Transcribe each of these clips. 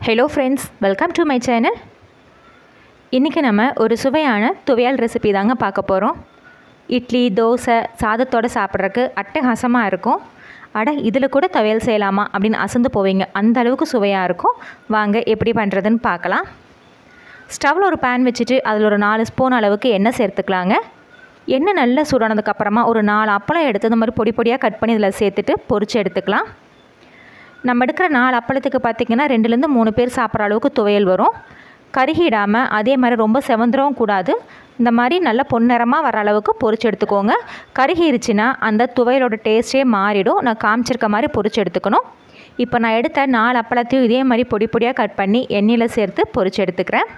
hello friends welcome to my channel இன்றைக்கி நம்ம ஒரு சுவையான துவையல் ரெசிபி தாங்க பார்க்க போகிறோம் இட்லி தோசை சாதத்தோடு சாப்பிட்றதுக்கு அட்டகாசமாக இருக்கும் அட இதில் கூட துவையல் செய்யலாமா அப்படின்னு அசந்து போவீங்க அந்த அளவுக்கு சுவையாக இருக்கும் வாங்க எப்படி பண்ணுறதுன்னு பார்க்கலாம் ஸ்டவ்வில் ஒரு பேன் வச்சுட்டு அதில் ஒரு நாலு ஸ்பூன் அளவுக்கு எண்ணெய் சேர்த்துக்கலாங்க எண்ணெய் நல்லா சூடானதுக்கப்புறமா ஒரு நாலு அப்பளம் எடுத்து இந்த மாதிரி பொடி பொடியாக கட் பண்ணி இதில் சேர்த்துட்டு பொரிச்சு எடுத்துக்கலாம் நம்ம எடுக்கிற நாலு அப்பளத்துக்கு பார்த்திங்கன்னா ரெண்டுலேருந்து மூணு பேர் சாப்பிட்ற அளவுக்கு துவையல் வரும் கருகிடாமல் அதே மாதிரி ரொம்ப செவந்துடவும் கூடாது இந்த மாதிரி நல்ல பொன்னிறமாக வர அளவுக்கு பொரிச்சு எடுத்துக்கோங்க கருகிருச்சுன்னா அந்த துவையலோட டேஸ்ட்டே மாறிடும் நான் காமிச்சிருக்க மாதிரி பொரிச்சு எடுத்துக்கணும் இப்போ நான் எடுத்த நாலு அப்பளத்தையும் இதே மாதிரி பொடி பொடியாக கட் பண்ணி எண்ணெயில் சேர்த்து பொரிச்சு எடுத்துக்கிறேன்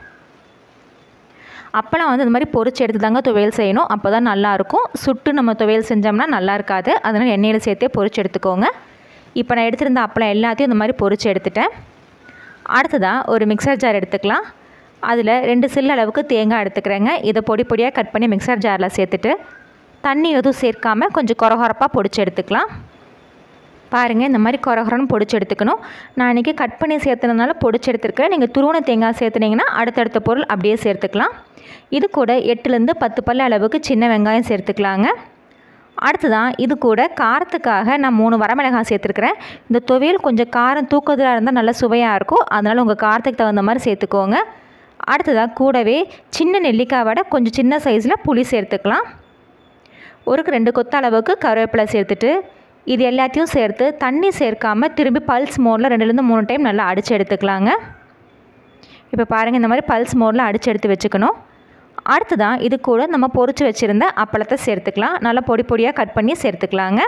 அப்பளம் வந்து இந்த மாதிரி பொரிச்சு எடுத்து தாங்க துவையல் செய்யணும் அப்போ தான் நல்லாயிருக்கும் சுட்டு நம்ம துவையல் செஞ்சோம்னா நல்லா இருக்காது அதனால் எண்ணெயில் சேர்த்தே பொரிச்சு எடுத்துக்கோங்க இப்போ நான் எடுத்திருந்த அப்பளம் எல்லாத்தையும் இந்த மாதிரி பொரிச்சு எடுத்துட்டேன் அடுத்ததாக ஒரு மிக்சர் ஜார் எடுத்துக்கலாம் அதில் ரெண்டு சில்லு அளவுக்கு தேங்காய் எடுத்துக்கிறேங்க இதை பொடி பொடியாக கட் பண்ணி மிக்சர் ஜாரில் சேர்த்துட்டு தண்ணி எதுவும் சேர்க்காமல் கொஞ்சம் கொரகொரப்பாக பொடிச்சு எடுத்துக்கலாம் பாருங்கள் இந்த மாதிரி கொரகொரன்னு பொடிச்சு எடுத்துக்கணும் நான் இன்றைக்கி கட் பண்ணி சேர்த்துனதுனால பொடிச்சு எடுத்துருக்கேன் நீங்கள் துருவன தேங்காய் சேர்த்துனீங்கன்னா அடுத்தடுத்த பொருள் அப்படியே சேர்த்துக்கலாம் இது கூட எட்டுலேருந்து பத்து பல்லு அளவுக்கு சின்ன வெங்காயம் சேர்த்துக்கலாங்க அடுத்ததான் இது கூட காரத்துக்காக நான் மூணு வரமிளகாய் சேர்த்துருக்குறேன் இந்த துவையல் கொஞ்சம் காரம் தூக்கத்தில் இருந்தால் நல்லா சுவையாக இருக்கும் அதனால் உங்கள் காரத்துக்கு தகுந்த மாதிரி சேர்த்துக்கோங்க அடுத்ததாக கூடவே சின்ன நெல்லிக்காய் விட கொஞ்சம் சின்ன சைஸில் புளி சேர்த்துக்கலாம் ஒரு ரெண்டு கொத்த அளவுக்கு கருவேப்பிலை சேர்த்துட்டு இது எல்லாத்தையும் சேர்த்து தண்ணி சேர்க்காமல் திரும்பி பல்ஸ் மோடில் ரெண்டுலேருந்து மூணு டைம் நல்லா அடித்து எடுத்துக்கலாங்க இப்போ பாருங்கள் இந்த மாதிரி பல்ஸ் மோடில் அடித்து எடுத்து வச்சுக்கணும் அடுத்ததான் இது கூட நம்ம பொரிச்சு வச்சுருந்த அப்பளத்தை சேர்த்துக்கலாம் நல்லா பொடி பொடியாக கட் பண்ணி சேர்த்துக்கலாங்க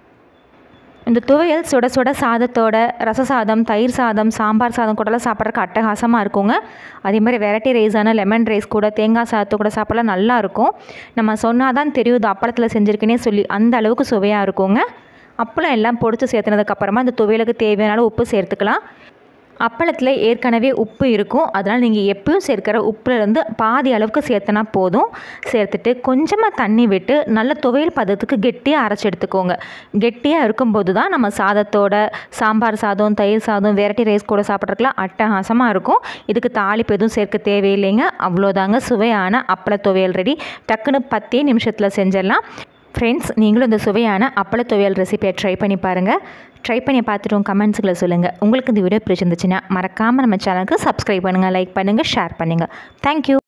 இந்த துவையல் சுட சுட சாதத்தோட ரச சாதம் தயிர் சாதம் சாம்பார் சாதம் கூடலாம் சாப்பிட்றதுக்கு அட்டகாசமாக இருக்குங்க அதே மாதிரி வெரைட்டி ரைஸான லெமன் ரைஸ் கூட தேங்காய் சாதத்து கூட சாப்பிடலாம் நல்லா இருக்கும் நம்ம சொன்னால் தான் தெரியுது அப்பளத்தில் செஞ்சுருக்கேனே சொல்லி அந்த அளவுக்கு சுவையாக இருக்குங்க அப்பளம் எல்லாம் பொடிச்சு சேர்த்துனதுக்கப்புறமா இந்த துவையலுக்கு தேவையான உப்பு சேர்த்துக்கலாம் அப்பளத்தில் ஏற்கனவே உப்பு இருக்கும் அதனால் நீங்கள் எப்பயும் சேர்க்கிற உப்புலேருந்து பாதி அளவுக்கு சேர்த்தனா போதும் சேர்த்துட்டு கொஞ்சமாக தண்ணி விட்டு நல்ல துவையல் பதத்துக்கு கெட்டியாக அரைச்சி எடுத்துக்கோங்க கெட்டியாக இருக்கும்போது தான் நம்ம சாதத்தோட சாம்பார் சாதம் தயிர் சாதம் வெரைட்டி ரைஸ் கூட சாப்பிட்றதுக்குலாம் அட்டகாசமாக இருக்கும் இதுக்கு தாளிப்பு எதுவும் சேர்க்க தேவையில்லைங்க அவ்வளோதாங்க சுவையான அப்பள துவையல் ரெடி டக்குன்னு பத்தே நிமிஷத்தில் செஞ்சிடலாம் ஃப்ரெண்ட்ஸ் நீங்களும் இந்த சுவையான அப்பள துவையல் ரெசிபியை ட்ரை பண்ணி பாருங்கள் ட்ரை பண்ணி பார்த்துட்டு உங்கள் கமெண்ட்ஸுகளை சொல்லுங்கள் உங்களுக்கு இந்த வீடியோ பிடிச்சிருந்துச்சுன்னா மறக்காமல் நம்ம சேனலுக்கு சப்ஸ்கிரைப் பண்ணுங்கள் லைக் பண்ணுங்கள் ஷேர் பண்ணுங்கள் தேங்க்யூ